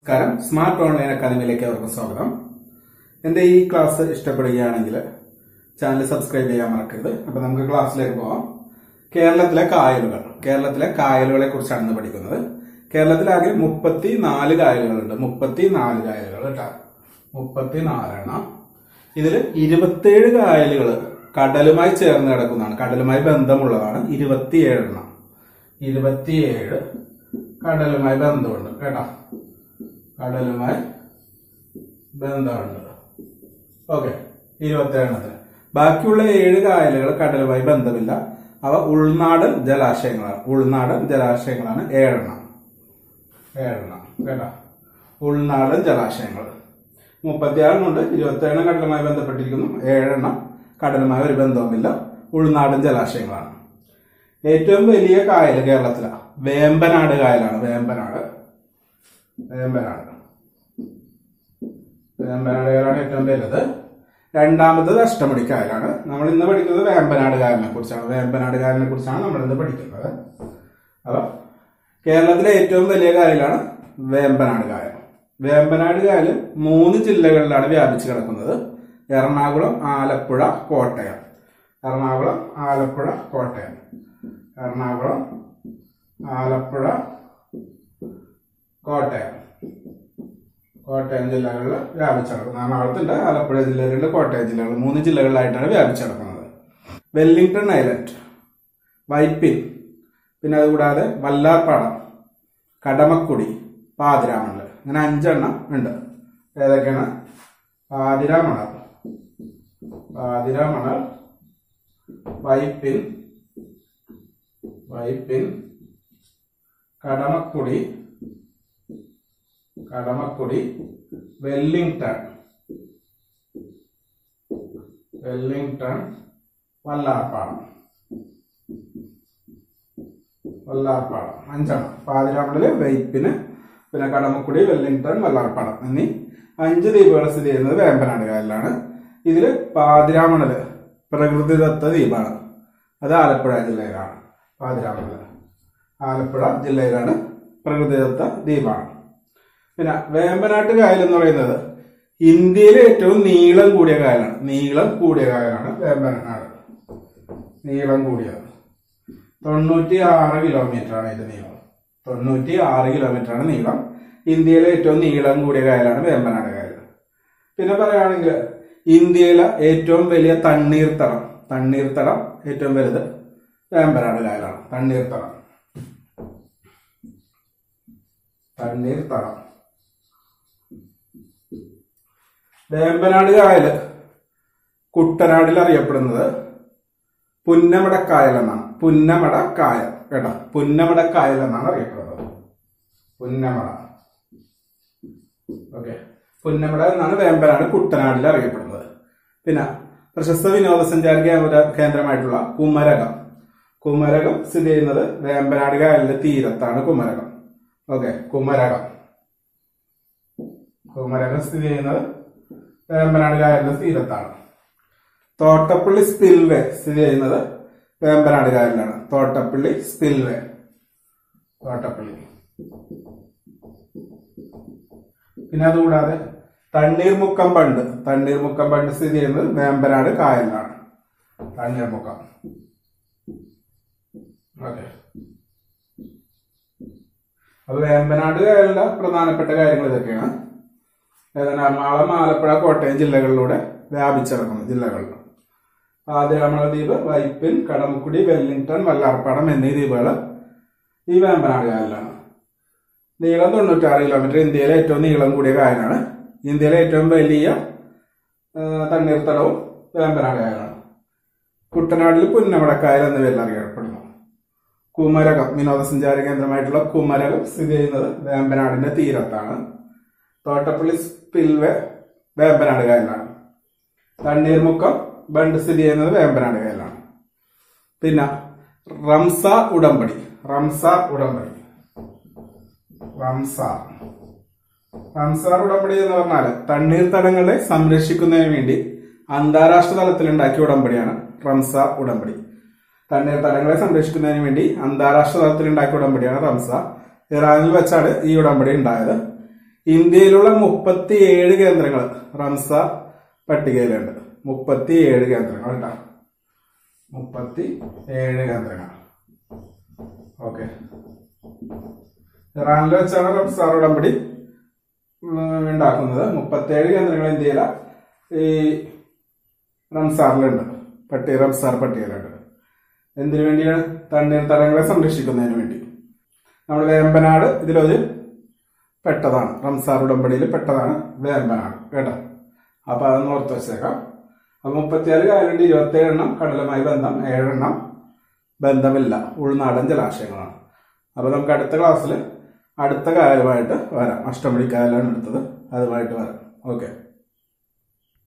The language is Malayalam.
നമസ്കാരം സ്മാർട്ട് ഓൺലൈൻ അക്കാദമിയിലേക്ക് അവർക്ക് സ്വാഗതം എന്റെ ഈ ക്ലാസ് ഇഷ്ടപ്പെടുകയാണെങ്കിൽ ചാനൽ സബ്സ്ക്രൈബ് ചെയ്യാൻ മറക്കരുത് അപ്പൊ നമുക്ക് ക്ലാസ്സിലേക്ക് പോവാം കേരളത്തിലെ കായലുകൾ കേരളത്തിലെ കായലുകളെ കുറിച്ചാണ് ഇന്ന് പഠിക്കുന്നത് കേരളത്തിലാകെ മുപ്പത്തി നാല് കായലുകളുണ്ട് മുപ്പത്തി നാല് കായലുകൾ കേട്ടോ മുപ്പത്തി നാലെണ്ണം ഇതിൽ ഇരുപത്തിയേഴ് കായലുകൾ കടലുമായി ചേർന്ന് കിടക്കുന്നതാണ് കടലുമായി ബന്ധമുള്ളതാണ് ഇരുപത്തിയേഴെണ്ണം ഇരുപത്തിയേഴ് കടലുമായി ബന്ധമുണ്ട് കേട്ടോ കടലുമായി ബന്ധമുണ്ട് ഓക്കെ ഇരുപത്തിയേഴെണ്ണത്തിന് ബാക്കിയുള്ള ഏഴ് കായലുകൾ കടലുമായി ബന്ധമില്ല അവ ഉൾനാടൻ ജലാശയങ്ങളാണ് ഉൾനാടൻ ജലാശയങ്ങളാണ് ഏഴെണ്ണം ഏഴെണ്ണം കേട്ടോ ഉൾനാടൻ ജലാശയങ്ങൾ മുപ്പത്തിയാറെണ്ണമുണ്ട് ഇരുപത്തിയേഴെണ്ണം കടലുമായി ബന്ധപ്പെട്ടിരിക്കുന്നു ഏഴെണ്ണം കടലുമായി ഒരു ബന്ധവുമില്ല ഉൾനാടൻ ജലാശയങ്ങളാണ് ഏറ്റവും വലിയ കായൽ കേരളത്തിലാണ് വേമ്പനാട് കായലാണ് വേമ്പനാട് വേമ്പനാട് വേമ്പനാട് കായലാണ് ഏറ്റവും വലുത് രണ്ടാമത്തത് അഷ്ടമുടി കായലാണ് നമ്മൾ ഇന്ന് പഠിക്കുന്നത് വേമ്പനാട് കായലിനെ കുറിച്ചാണ് വേമ്പനാട് കായലിനെ കുറിച്ചാണ് നമ്മൾ ഇന്ന് പഠിക്കുന്നത് അപ്പൊ കേരളത്തിലെ ഏറ്റവും വലിയ കായലാണ് വേമ്പനാട് കായൽ വേമ്പനാട് കായൽ മൂന്ന് ജില്ലകളിലാണ് വ്യാപിച്ചു കിടക്കുന്നത് എറണാകുളം ആലപ്പുഴ കോട്ടയം എറണാകുളം ആലപ്പുഴ കോട്ടയം എറണാകുളം ആലപ്പുഴ കോട്ടയം കോട്ടയം ജില്ലകളിൽ വ്യാപിച്ചു കിടക്കുന്നത് എറണാകുളത്തുണ്ട് ആലപ്പുഴ ജില്ലകളിൽ കോട്ടയം ജില്ലകൾ മൂന്ന് ജില്ലകളിലായിട്ടാണ് വ്യാപിച്ചു കിടക്കുന്നത് വെല്ലിംഗ്ടൺ ഐലൻഡ് വൈപ്പിൻ പിന്നെ അതുകൂടാതെ വല്ലാർപാടം കടമക്കുടി പാതിരാമണൽ ഇങ്ങനെ അഞ്ചെണ്ണം ഉണ്ട് ഏതൊക്കെയാണ് പാതിരാമണൽ പാതിരാമണൽ വൈപ്പിൻ വൈപ്പിൻ കടമക്കുടി കടമക്കുടി വെല്ലിംഗ്ടൺ വെല്ലിംഗ്ടൺ വല്ലാർപാടം വല്ലാർപാടം അഞ്ചെണ്ണം പാതിരാമണല് വൈപ്പിന് പിന്നെ കടമക്കുടി വെല്ലിംഗ്ടൺ വല്ലാർപാടം എന്നീ അഞ്ച് ദ്വീപുകൾ സ്ഥിതി ചെയ്യുന്നത് വേമ്പനാട് കായലിലാണ് ഇതില് പാതിരാമണല് പ്രകൃതിദത്ത ദ്വീപാണ് അത് ആലപ്പുഴ ജില്ലയിലാണ് പാതിരാമണല് ആലപ്പുഴ ജില്ലയിലാണ് പ്രകൃതിദത്ത ദ്വീപാണ് പിന്നെ വേമ്പനാട്ട് കായൽ എന്ന് പറയുന്നത് ഇന്ത്യയിലെ ഏറ്റവും നീളം കൂടിയ കായലാണ് നീളം കൂടിയ കായലാണ് വേമ്പനാട് നീളം കൂടിയത് തൊണ്ണൂറ്റി ആറ് കിലോമീറ്റർ ആണ് ഇതിന്റെ നീളം തൊണ്ണൂറ്റി ആറ് കിലോമീറ്റർ ആണ് നീളം ഇന്ത്യയിലെ ഏറ്റവും നീളം കൂടിയ കായലാണ് വേമ്പനാട് കായൽ പിന്നെ പറയുകയാണെങ്കിൽ ഇന്ത്യയിലെ ഏറ്റവും വലിയ തണ്ണീർത്തടം തണ്ണീർത്തടം ഏറ്റവും വലുത് വേമ്പനാട് കായലാണ് തണ്ണീർത്തടം തണ്ണീർത്തടം വേമ്പനാട് കായല് കുട്ടനാടിൽ അറിയപ്പെടുന്നത് പുന്നമട കായൽ എന്നാണ് പുന്നമട കായൽ കേട്ടോ പുന്നമട കായൽ എന്നാണ് അറിയപ്പെടുന്നത് പുന്നമട ഓക്കെ പുന്നമട എന്നാണ് വേമ്പനാട് കുട്ടനാടിൽ അറിയപ്പെടുന്നത് പിന്നെ പ്രശസ്ത വിനോദസഞ്ചാര കേന്ദ്ര കേന്ദ്രമായിട്ടുള്ള കുമരകം കുമരകം സ്ഥിതി ചെയ്യുന്നത് വേമ്പനാട് കായലിന്റെ തീരത്താണ് കുമരകം ഓക്കെ കുമരകം കുമരകം സ്ഥിതി ചെയ്യുന്നത് വേമ്പനാട് കായലിന്റെ തീരത്താണ് തോട്ടപ്പള്ളി സ്പിൽവേ സ്ഥിതി ചെയ്യുന്നത് വേമ്പനാട് കായലിലാണ് തോട്ടപ്പള്ളി സ്പിൽവേ തോട്ടപ്പള്ളി പിന്നെ അതുകൂടാതെ തണ്ണീർമുക്കം ബണ്ട് തണ്ണീർമുക്കം ബണ്ട് സ്ഥിതി ചെയ്യുന്നത് വേമ്പനാട് കായലിലാണ് തണ്ണീർമുക്കം ഓക്കെ അപ്പൊ വേമ്പനാട് കായലിലെ പ്രധാനപ്പെട്ട കാര്യങ്ങൾ ഇതൊക്കെയാണ് എറണാകുളം ആലപ്പുഴ കോട്ടയം ജില്ലകളിലൂടെ വ്യാപിച്ചിറങ്ങുന്നു ജില്ലകളിൽ ആതിരാമണ ദ്വീപ് വൈപ്പിൻ കടമക്കുടി വെല്ലിംഗ്ടൺ വല്ലാർപ്പാടം എന്നീ ദ്വീപുകൾ ഈ വേമ്പനാട് കായലിലാണ് നീളം തൊണ്ണൂറ്റാറ് കിലോമീറ്റർ ഇന്ത്യയിലെ ഏറ്റവും നീളം കൂടിയ കായലാണ് ഇന്ത്യയിലെ ഏറ്റവും വലിയ ആ, തണ്ണീർത്തടവും വേമ്പനാട് കായലാണ് കുട്ടനാട്ടിൽ പുന്നമടക്കായൽ എന്ന പേരിൽ അറിയപ്പെടുന്നു കുമരകം വിനോദസഞ്ചാര കേന്ദ്രമായിട്ടുള്ള കുമരകം സ്ഥിതി ചെയ്യുന്നത് വേമ്പനാടിന്റെ തീരത്താണ് തോട്ടപ്പള്ളി സ്പിൽവേ വേമ്പനാട് കായലാണ് തണ്ണീർമുക്കം ബണ്ട് സ്ഥിതി ചെയ്യുന്നത് വേമ്പനാട് കായലാണ് പിന്നെ റംസാർ ഉടമ്പടി റംസാർ ഉടമ്പടി റംസാർ റംസാർ ഉടമ്പടി എന്ന് പറഞ്ഞാല് തണ്ണീർത്തടങ്ങളെ സംരക്ഷിക്കുന്നതിന് വേണ്ടി അന്താരാഷ്ട്ര തലത്തിൽ ഉണ്ടാക്കിയ ഉടമ്പടിയാണ് റംസാർ ഉടമ്പടി തണ്ണീർത്തടങ്ങളെ സംരക്ഷിക്കുന്നതിന് വേണ്ടി അന്താരാഷ്ട്ര തലത്തിൽ ഉണ്ടാക്കിയ ഉടമ്പടിയാണ് റംസാർ ഇറാനിൽ വെച്ചാണ് ഈ ഉടമ്പടി ഉണ്ടായത് ഇന്ത്യയിലുള്ള മുപ്പത്തിയേഴ് കേന്ദ്രങ്ങൾ റംസാർ പട്ടികയിലുണ്ട് മുപ്പത്തിയേഴ് കേന്ദ്രങ്ങൾ കേട്ടോ മുപ്പത്തി ഏഴ് കേന്ദ്രങ്ങൾ ഓക്കെ ഇറാനിൽ വെച്ചാണ് റംസാർ ഉടമ്പടി ഉം, ഉണ്ടാക്കുന്നത് മുപ്പത്തേഴ് കേന്ദ്രങ്ങൾ ഇന്ത്യയിലെ ഈ റംസാറിലുണ്ട് പട്ടി റംസാർ പട്ടികയിലുണ്ട് എന്തിനു വേണ്ടിയാണ് തണ്ണീർത്തടങ്ങളെ സംരക്ഷിക്കുന്നതിന് വേണ്ടി നമ്മൾ വേമ്പനാട് ഇതിലൊരു പെട്ടതാണ് റംസാർ ഉടമ്പടിയിൽ പെട്ടതാണ് വേമ്പനാട് കേട്ടോ അപ്പൊ അതൊന്ന് ഓർത്ത് വെച്ചേക്കാം അപ്പൊ മുപ്പത്തിയാറ് കായലുണ്ട് ഇരുപത്തി എണ്ണം കടലുമായി ബന്ധം ഏഴെണ്ണം ബന്ധമില്ല ഉൾനാടൻ ജലാശയങ്ങളാണ് അപ്പൊ നമുക്ക് അടുത്ത ക്ലാസ്സിൽ അടുത്ത കായലുമായിട്ട് വരാം അഷ്ടമണി കായലാണ് എടുത്തത് അതുമായിട്ട് വരാം ഓക്കെ